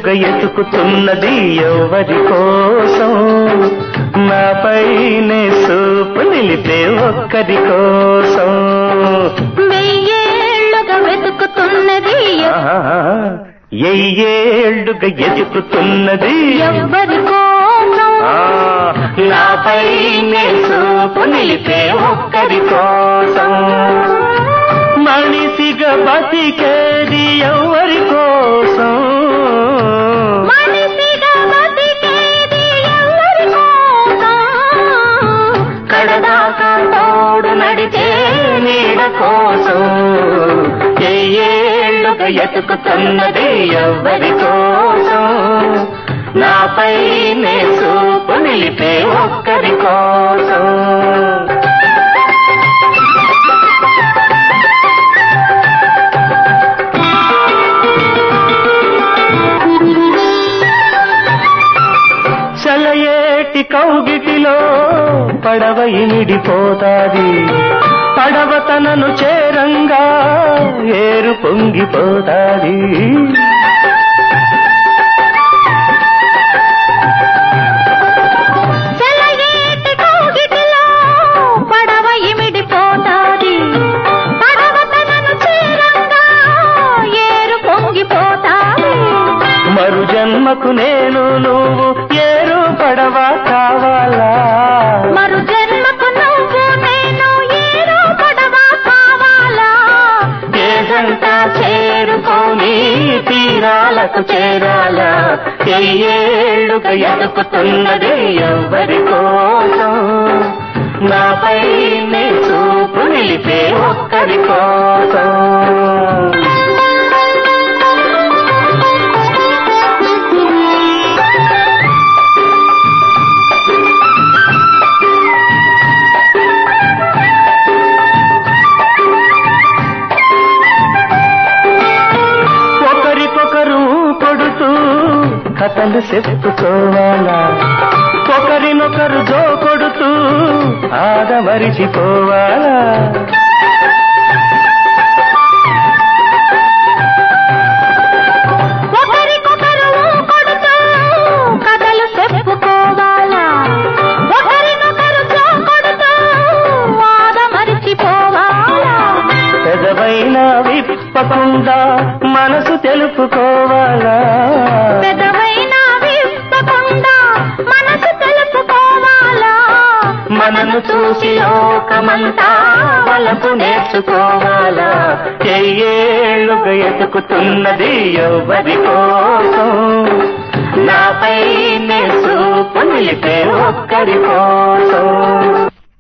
ఏళ్ళుగా ఎతుకుతున్నది ఎవరి కోసం నాపైనే సూపు నిలిపే ఒక్కరి కోసం వెయ్యేళ్లుగా వెతుకుతున్నది ఆహా, ఎయ్యేళ్ళుగా ఎతుకుతున్నది ఎవ్వరి కోసం ఆ, నాపైనే సూపు నిలిపే ఒక్కరి కోసం మనిషిగా బతికేది ఎవరి కోసం మనిషిగా బతికేది ఎవ్వరి కోసం కడదాకా తోడు నడిచే నీడ కోసం ఏళ్ళుగా ఎతుకుతున్నది ఎవరి కోసం నాపై నే చూపు నిలిపే ఒక్కరి కోసం చలయేటి కౌగిటిలో పడవ ఇమిడిపోతాది పడవ తనను చేరంగా ఏరు పొంగిపోతాది చెలయేటి కౌగిటిలో పడవ ఇమిడిపోతాది పడవ తనను చేరంగా ఏరు పొంగిపోతాది మరు జన్మకు నేను నువ్వు ఏరు పడవ కావాలా మరు జన్మకు నువ్వు నేను ఏరు పడవ కావాలా ఏదంతా చేరుకొని తీరాలకు చేరాలా ఏళ్ళుగా ఎదుకుతున్నది ఎవరి కోసం నాపై నీ చూపు నిలిపే ఒక్కరి కోసం ఒకరికొకరు కొడుతూ కథలు చెప్పుకోవాలా ఒకరినొకరు జో కొడుతూ ఆదమరిచిపోవాలా ఒకరికొకరు కొడుతూ కథలు చెప్పుకోవాలా ఒకరినొకరు కొడుతూ వాద మరిచిపోవాలా పెదవైన విప్పకుండా మనసు తెలుపుకోవాలా పెదవైనా విప్పకుండా మనసు తెలుపుకోవాలా మనను చూసి లోకమంతా వలకు నేర్చుకోవాలా ఏళ్ళుగా ఎతుకుతున్నది ఎవరి కోసం నాపై నే చూపు నిలిపే ఒక్కరి కోసం